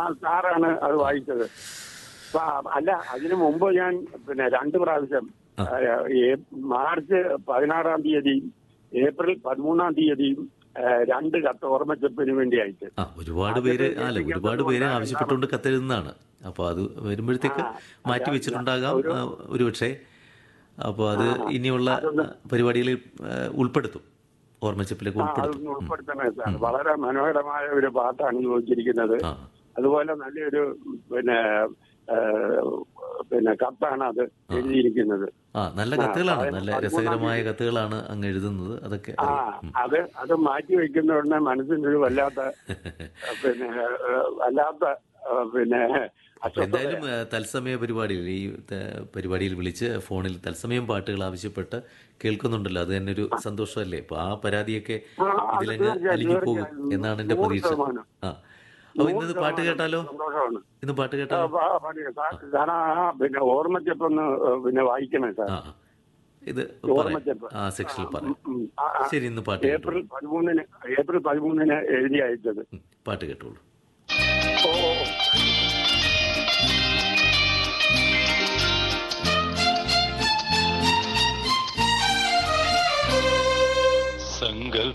സാറാണ് അത് വായിച്ചത് അപ്പൊ അല്ല അതിനു മുമ്പ് ഞാൻ പിന്നെ രണ്ട് പ്രാവശ്യം ആ. ആ, ഏ- മാർച്ച് പതിനാറാം തീയതിയും ഏപ്രിൽ പതിമൂന്നാം തീയതിയും ആ, രണ്ട് കത്ത് ഓർമ്മച്ചപ്പിന് വേണ്ടി അയച്ചു ആ ഒരുപാട് പേര് അല്ല ഒരുപാട് പേര് ആവശ്യപ്പെട്ടുകൊണ്ട് കത്തെഴുതുന്നതാണ് അപ്പോൾ അത് വരുമ്പോഴത്തേക്ക് മാറ്റി വെച്ചിട്ടുണ്ടാകാം ആ, ഒരുപക്ഷെ അപ്പോൾ അത് ഇനിയുള്ള പരിപാടികളിൽ ആ, ഉൾപ്പെടുത്തും ഓർമ്മച്ചപ്പിലേക്ക് ആ, ഉൾപ്പെടുത്തും അതൊന്ന് ഉൾപ്പെടുത്തണേ സാർ വളരെ മനോഹരമായ ഒരു പാട്ടാണ് ചോദിച്ചിരിക്കുന്നത് ആ അതുപോലെ നല്ലൊരു പിന്നെ ആ, പിന്നെ കത്താണ് അത് എഴുതിയിരിക്കുന്നത് ആ നല്ല കത്തുകളാണ് ആ, നല്ല പതിമൂന്നാം രസകരമായ കത്തുകളാണ് അങ്ങ് എഴുതുന്നത് അതൊക്കെ ആ ഉം. അത് അത് മാറ്റി വെക്കുന്ന ഉടനെ മനസ്സിന്റെ ഒരു വല്ലാത്ത പിന്നെ ആ, വല്ലാത്ത ആ, പിന്നെ അപ്പൊ എന്തായാലും ആ, തത്സമയ പരിപാടിയിൽ ഈ ത- പരിപാടിയിൽ വിളിച്ച് ഫോണിൽ തത്സമയം പാട്ടുകൾ ആവശ്യപ്പെട്ട് കേൾക്കുന്നുണ്ടല്ലോ അത് തന്നെ ഒരു സന്തോഷമല്ലേ അപ്പൊ ആ പരാതിയൊക്കെ ആ, അത് ഇതിലങ്ങ് തീർച്ചയായും, അലിഞ്ഞു പോകും തീർച്ചയായും. എന്നാണ് എന്റെ നൂറ് പ്രതീക്ഷ ശതമാനം. ആ അപ്പൊ ഇന്നത് പാട്ട് കേട്ടാലോ സന്തോഷമാണ് ഇന്ന് പാട്ട് ആ, കേട്ടാലോ പാ- പാടിയ സാർ സാർ ആ പിന്നെ ഓർമ്മച്ചപ്പൊന്ന് പിന്നെ വായിക്കണേ സാർ ആ ആ. ഇത് പറയാം ഓർമ്മച്ചപ്പ് ആ സെക്ഷനിൽ പറയാം ഉം, ആ, ആ. ശരി ഇന്ന് പാട്ട് കേട്ടോളൂ ഏപ്രിൽ പതിമൂന്നിന് ഏപ്രിൽ പതിമൂന്നിന് എഴുതി അയച്ചത് ഉം, പാട്ട് കേട്ടോളൂ